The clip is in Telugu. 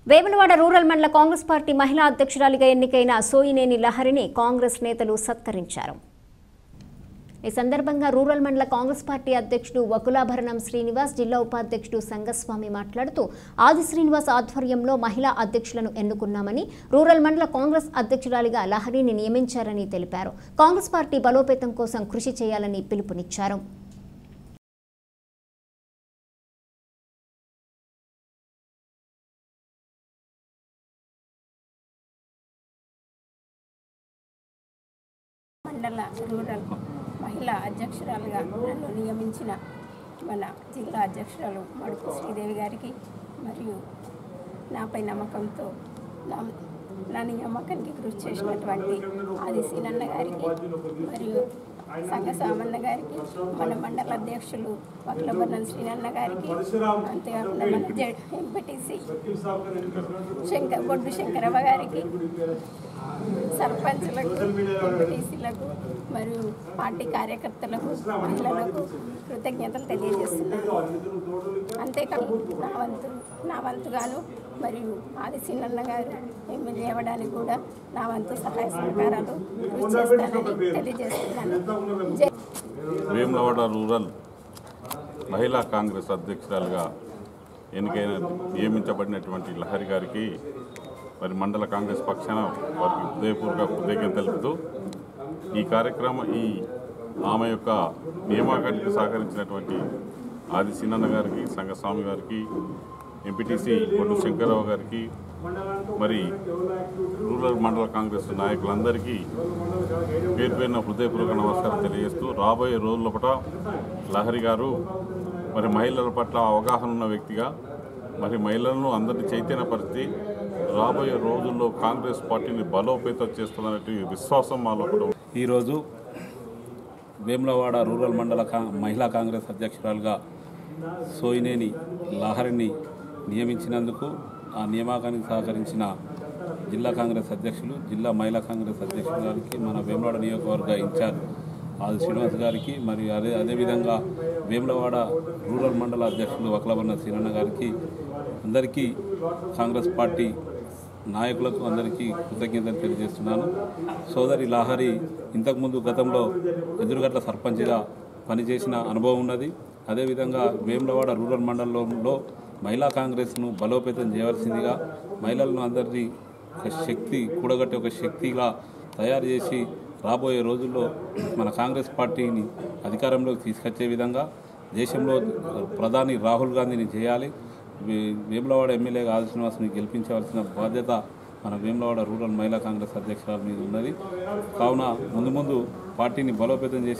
వేములవాడ రూరల్ మండల కాంగ్రెస్ పార్టీ మహిళా అధ్యక్షురాలిగా ఎన్నికైన సోయినేని లహరిని కాంగ్రెస్ నేతలు సత్కరించారు ఈ సందర్భంగా రూరల్ మండల కాంగ్రెస్ పార్టీ అధ్యక్షుడు వకులాభరణం శ్రీనివాస్ జిల్లా ఉపాధ్యక్షుడు సంగస్వామి మాట్లాడుతూ ఆది శ్రీనివాస్ ఆధ్వర్యంలో మహిళా అధ్యక్షులను ఎన్నుకున్నామని రూరల్ మండల కాంగ్రెస్ అధ్యక్షురాలిగా లహరిని నియమించారని తెలిపారు కాంగ్రెస్ పార్టీ బలోపేతం కోసం కృషి చేయాలని పిలుపునిచ్చారు మండల రూరల్ మహిళా అధ్యక్షురాలుగా నన్ను నియమించిన మన జిల్లా అధ్యక్షురాలు మడుపు శ్రీదేవి గారికి మరియు నాపై నమ్మకంతో నా నా నియామకానికి కృషి చేసినటువంటి ఆది సీనన్న గారికి మరియు సంఘ సామన్న గారికి మన మండల అధ్యక్షులు వక్లబర్ణం శ్రీనన్న గారికి అంతేకాకుండా మన జెడ్ ఎంపీటీసీ శంకర్ బొడ్డు శంకరవ్వ గారికి సర్పంచ్లకు ఎంపీటీసీలకు మరియు పార్టీ కార్యకర్తలకు మహిళలకు కృతజ్ఞతలు తెలియజేస్తున్నాను అంతేకాదు నా వంతు నా వంతుగాను మరియు ఆది సిన్నన్న గారు ఎమ్మెల్యే అవ్వడానికి కూడా నా వంతు సహాయ సహకారాలు కృషి చేస్తానని తెలియజేస్తున్నాను జై వేములవాడ రూరల్ మహిళా కాంగ్రెస్ అధ్యక్షురాలుగా ఎన్నికైన నియమించబడినటువంటి లహరి గారికి మరి మండల కాంగ్రెస్ పక్షాన వారికి హృదయపూర్వక కృతజ్ఞత తెలుపుతూ ఈ కార్యక్రమం ఈ ఆమె యొక్క నియామకానికి సహకరించినటువంటి ఆది సిన్నన్న గారికి సంగస్వామి గారికి ఎంపీటీసీ పొట్టు శంకరరావు గారికి మరి రూరల్ మండల కాంగ్రెస్ నాయకులందరికీ పేరు పేరున హృదయపూర్వక నమస్కారం తెలియజేస్తూ రాబోయే రోజుల పట లహరి గారు మరి మహిళల పట్ల అవగాహన ఉన్న వ్యక్తిగా మరి మహిళలను అందరినీ చైతన్యపరిచి రాబోయే రోజుల్లో కాంగ్రెస్ పార్టీని బలోపేతం చేస్తున్నటువంటి విశ్వాసం మాలో కూడా ఉంది. ఈరోజు వేములవాడ రూరల్ మండల కా మహిళా కాంగ్రెస్ అధ్యక్షురాలుగా సోయినేని లహరిని నియమించినందుకు ఆ నియామకానికి సహకరించిన జిల్లా కాంగ్రెస్ అధ్యక్షులు జిల్లా మహిళా కాంగ్రెస్ అధ్యక్షులు గారికి మన వేములవాడ నియోజకవర్గ ఇన్ఛార్జ్ ఆది శ్రీనివాస్ గారికి మరియు అదే అదేవిధంగా వేములవాడ రూరల్ మండల అధ్యక్షులు వకలబన్న సీనన్న గారికి అందరికీ కాంగ్రెస్ పార్టీ నాయకులకు అందరికీ కృతజ్ఞతలు తెలియజేస్తున్నాను సోదరి లాహరి ఇంతకుముందు గతంలో ఎదురుగట్ల సర్పంచ్గా పనిచేసిన అనుభవం ఉన్నది అదేవిధంగా వేములవాడ రూరల్ మండలంలో మహిళా కాంగ్రెస్ను బలోపేతం చేయవలసిందిగా మహిళలను అందరినీ ఒక శక్తి కూడగట్టే ఒక శక్తిగా తయారు చేసి రాబోయే రోజుల్లో మన కాంగ్రెస్ పార్టీని అధికారంలోకి తీసుకొచ్చే విధంగా దేశంలో ప్రధాని రాహుల్ గాంధీని చేయాలి వే- వేములవాడ ఎమ్మెల్యేగా ఆది శ్రీనివాస్ని గెలిపించవలసిన బాధ్యత మన వేములవాడ రూరల్ మహిళా కాంగ్రెస్ అధ్యక్షురాల మీద ఉన్నది కావున ముందు ముందు పార్టీని బలోపేతం చేసి